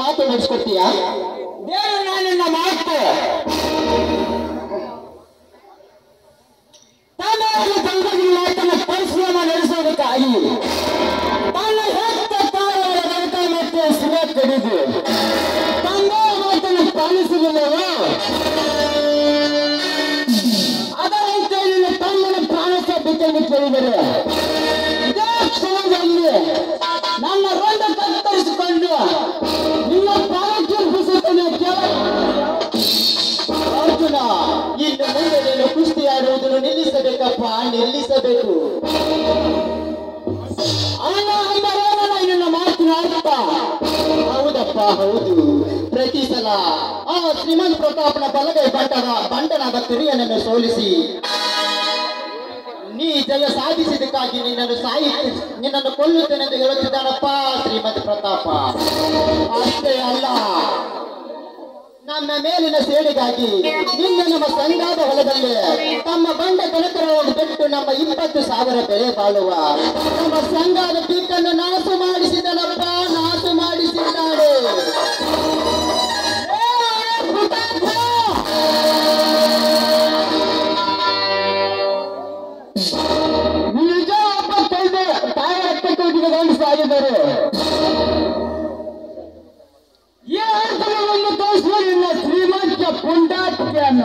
ಮಾತು ನಡೆಸ್ಕೊಡ್ತೀಯಾ ದೇವರು ನಾನಿನ್ನ ಮಾತು ತಾನಾಗಿ ಸಂಘದಿಂದ ತನ್ನ ಪರಿಶ್ರಮ ನಡೆಸೋದಕ್ಕಾಗಿ ತನ್ನ ಹೆತ್ತ ತಾಯಿಯ ರಕ್ತ ಮತ್ತೆ ಸುರ ಕಡಿದು ತಂದೆ ಮಾತನ್ನು ಪಾಲಿಸುವುದಿಲ್ಲವೋ ಅದರಂತೆ ನಿನ್ನ ತಮ್ಮನ ಪ್ರಾಣ ಸಭ್ಯತೆಯನ್ನು ಕೇಳಿದರೆ ಇದೇ ಕ್ಷಣದಲ್ಲಿ ನನ್ನ ರಂಡ ಕತ್ತರಿಸಿಕೊಂಡು ನಿನ್ನ ಪ್ರಾಣಕ್ಕೆ ಅರ್ಪಿಸುತ್ತೇನೆ ಕೇವಲ ಅರ್ಜುನ ಇನ್ನು ಮುಂದೆ ನೀನು ಕುಸ್ತಿ ಆಡುವುದನ್ನು ನಿಲ್ಲಿಸಬೇಕಪ್ಪ ನಿಲ್ಲಿಸಬೇಕು ಅಲ್ಲ ಅಂದರೆ ನಿನ್ನ ಮಾತಿನ ಅರ್ಥ ಹೌದಪ್ಪ ಹೌದು ಪ್ರತಿ ಸಲ ಆ ಶ್ರೀಮಂತ್ ಪ್ರತಾಪನ ಬಲಗೈ ಬಂಟನ ಬಂಟನಾದ ಕಿರಿಯನನ್ನು ಸೋಲಿಸಿ ನೀ ಜಯ ಸಾಧಿಸಿದಕ್ಕಾಗಿ ನಿನ್ನನ್ನು ಸಾಯಿ ನಿನ್ನನ್ನು ಕೊಲ್ಲುತ್ತೇನೆಂದು ಹೇಳುತ್ತಿದ್ದಾನಪ್ಪ ಶ್ರೀಮಂತ್ ಪ್ರತಾಪ ಅಷ್ಟೇ ಅಲ್ಲ ನಮ್ಮ ಮೇಲಿನ ಸೇಡಿಗಾಗಿ ನಿನ್ನೆ ನಮ್ಮ ಸಂಘಾದ ಹೊಲದಲ್ಲಿ ತಮ್ಮ ಬಂಡ ಕನಕರವನ್ನು ಬಿಟ್ಟು ನಮ್ಮ ಇಪ್ಪತ್ತು ಸಾವಿರ ಬೆಳೆ ಬಾಳುವ ನಮ್ಮ ಸಂಘದ ಪೀಕನ್ನು ನಾಶ ಮಾಡಿಸಿದನಪ್ಪ ನಾಶ ಮಾಡಿಸಿದ್ದಾನೆ ನಿಜ ಒಬ್ಬ ತಂದೆ ತಾಯಿ ರಕ್ತಕ್ಕೆ ಉದ್ದಿಗೆ ಸಾಗಿದ್ದಾರೆ ಈ ಅರ್ಥವನ್ನು ತೋರಿಸುವ ನಿನ್ನ ಶ್ರೀಮಂತ ಪುಂಡಾಟಿಕೆಯನ್ನ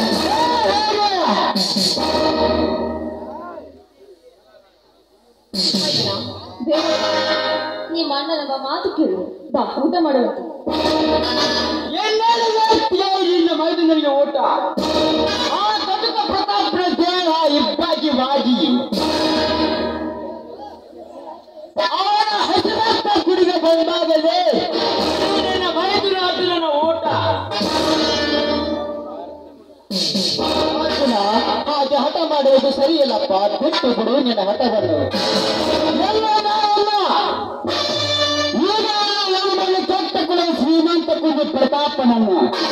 ಬೇಡ ನಿಮ್ಮ ಅಣ್ಣನಮ್ಮ ಮಾತು ಕೇಳು ಬಾ ಊಟ ಮಾಡುವಂತೆ ಎಲ್ಲರೂ ಹೇಳ್ತೀಯೋ ನಿನ್ನ ಮೈದನಿಗೆ ಊಟ ಆ ಕಟಕ ಪ್ರತಾಪನ ದೇಹ ಇಬ್ಬಾಗಿ ವಾಗಿ ಅವನ ಹಸಿರತ್ತ ಕುಡಿಗೆ ಬಂದಾಗಲೇ ನಿನ್ನ ಮೈದನ ಅರ್ಜುನನ ಊಟ ಅರ್ಜುನ ಹಾಗೆ ಹಠ ಮಾಡುವುದು ಸರಿಯಿಲ್ಲಪ್ಪ ಬಿಟ್ಟು ಬಿಡು ನಿನ್ನ ಹಠವನ್ನು ಎಲ್ಲ ನಾವಲ್ಲ ಈಗ ನಮ್ಮನ್ನು ಕೆಟ್ಟ ಕುಲ ಶ್ರೀಮಂತ ಕುಂದು ಪ್ರತಾಪನನ್ನ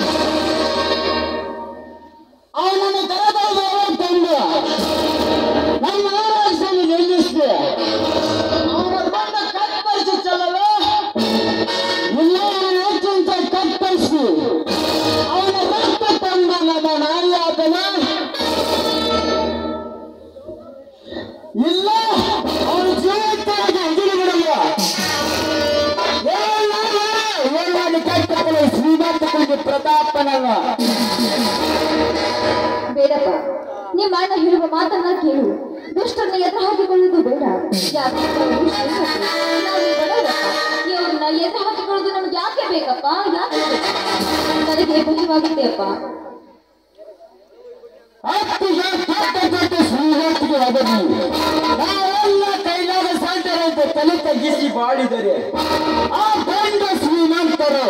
ಅವನನ್ನು ಕರೆದೊಯ್ದವರು ತಂದು ನಮ್ಮ ಆರಾಧನೆ ನಿಲ್ಲಿಸಿ ಅವನ ಬಂದ ಕತ್ತರಿಸಿ ಚಲವೇ ಎಲ್ಲರೂ ಹೆಚ್ಚಿನ ಕತ್ತರಿಸಿ ಅವನ ರಕ್ತ ತಂದ ನಮ್ಮ ನಾಯಿಯಾದನ ಇಲ್ಲ ಅವನು ಜೀವಿತವಾಗಿ ಅಗಿಲು ಬಿಡಲ್ಲ ಎಲ್ಲಾನು ಕಟ್ಟಕಲು ಶ್ರೀಮಂತಗಳಿಗೆ ಪ್ರತಾಪನಲ್ಲ ಬೇಡಪ್ಪ ನಿಮ್ಮ ಅಣ್ಣ ಹೇಳುವ ಮಾತನ್ನ ಕೇಳು ದುಷ್ಟರನ್ನ ಎದುರು ಹಾಕಿಕೊಳ್ಳುವುದು ಬೇಡ ಯಾಕೆ ನಾವು ಶ್ರೀಮಂತರು, ನಾವು ಬಡವರಪ್ಪ ಇವ್ರನ್ನ ಎದುರು ಹಾಕಿಕೊಳ್ಳುವುದು ನಮ್ಗೆ ಯಾಕೆ ಬೇಕಪ್ಪ ಯಾಕೆ ಬೇಕು? ನನಗೆ ಭಯವಾಗುತ್ತೆ ಅಪ್ಪ ಹತ್ತಿಗೆ ಕೆಟ್ಟ ಕೆಟ್ಟ ಶ್ರೀಮಂತಿಗೆ ಅದನ್ನು ನಾವೆಲ್ಲ ಕೈಲಾದ ಸಾಧ್ಯರಂತೆ ತಲೆ ತಗ್ಗಿಸಿ ಬಾಳಿದರೆ ಆ ಗಂಡ ಶ್ರೀಮಂತರು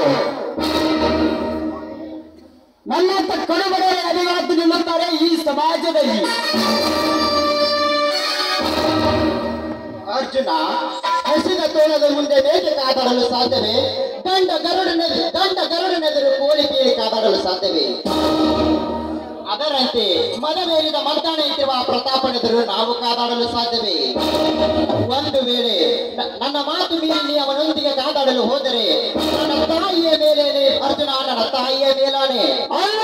ನನ್ನಂತ ಕಡುಬಡವರ ಅಧಿವಾದ ನಿಲ್ಲುತ್ತಾರೆ ಈ ಸಮಾಜದಲ್ಲಿ ಅರ್ಜುನ ಹಸಿದ ತೋಳದ ಮುಂದೆ ಮೇಕೆ ಕಾದಾಡಲು ಸಾಧ್ಯವೇ ಗಂಡ ಗರುಡನ ಗಂಡ ಗರುಡನೆದುರು ಕೋಳಿ ಕೇಳಿ ಕಾದಾಡಲು ಸಾಧ್ಯವೇ ಅದರಂತೆ ಮನವೇರಿದ ಮರ್ದಾನೆ ಇಟ್ಟಿರುವ ಆ ಪ್ರತಾಪನೆದುರು ನಾವು ಕಾದಾಡಲು ಸಾಧ್ಯವೇ ಒಂದು ವೇಳೆ ನ- ನನ್ನ ಮಾತು ಮೀರಿ ನೀ ಅವನೊಂದಿಗೆ ಕಾದಾಡಲು ಹೋದರೆ ನನ್ನ ತಾಯಿಯ ಮೇಲೇನೆ ಅರ್ಜುನ ನನ್ನ ತಾಯಿಯ ಮೇಲಾನೆ ಅಲ್ಲ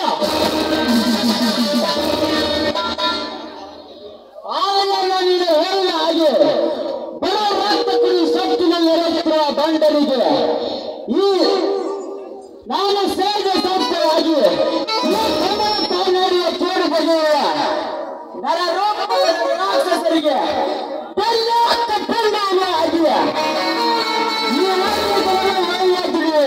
ಆಯಲ್ಲ ನೀನು ಹೇಳಿದ ಹಾಗೆ ಬಡ ರಕ್ತ ಕುಡಿ ಸೊಟ್ಟಿನಲ್ಲಿ ಎರತ್ರ ಬಂಡರಿಗೆ ಈ ನಾನು ಸೇರಿದ ಸಂಸ್ಥೆಯಾಗಿ ಈ ಕಮಲ ತಾಯ್ನಾಡಿಯ ಕೇಡು ಬಗೆಯುವ ನರ ರೂಪದ ರಾಕ್ಷಸರಿಗೆ ಪರ್ಯಾಪ್ತ ಪರಿಣಾಮ ಆಗಿದೆ ಈ ರಾಜ್ಯದಲ್ಲಿ ಮಳೆಯಾಗಿದೆ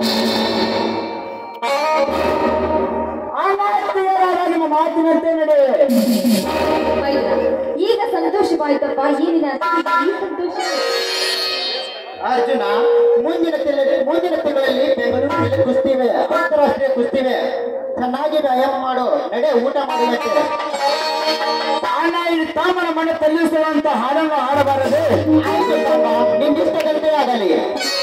ಆನಾಡ್ತೀಯರಾದ ನಿಮ್ಮ ಮಾತಿನಂತೆ ನಡೆ ಮೈದ ಈಗ ಸಂತೋಷವಾಯ್ತಪ್ಪ ಏನಿನ ಈ ಸಂತೋಷ ಅರ್ಜುನ ಮುಂದಿನ ತಿಂಗಳ ಮುಂದಿನ ತಿಂಗಳಲ್ಲಿ ಬೆಂಗಳೂರಿನಲ್ಲಿ ಕುಸ್ತಿವೆ ಅಂತಾರಾಷ್ಟ್ರೀಯ ಕುಸ್ತಿವೆ ಚೆನ್ನಾಗಿ ವ್ಯಾಯಾಮ ಮಾಡು ನಡೆ ಊಟ ಮಾಡುವಂತೆ ಅಣ್ಣ ಇಲ್ಲಿ ತಾಮನ ಮನೆ ತಲ್ಲಿಸುವಂತ ಹಾಡನ್ನು ಹಾಡಬಾರದು ಆಯ್ತು ತಮ್ಮ ನಿನ್ನಿಷ್ಟದಂತೆ ಆಗಲಿ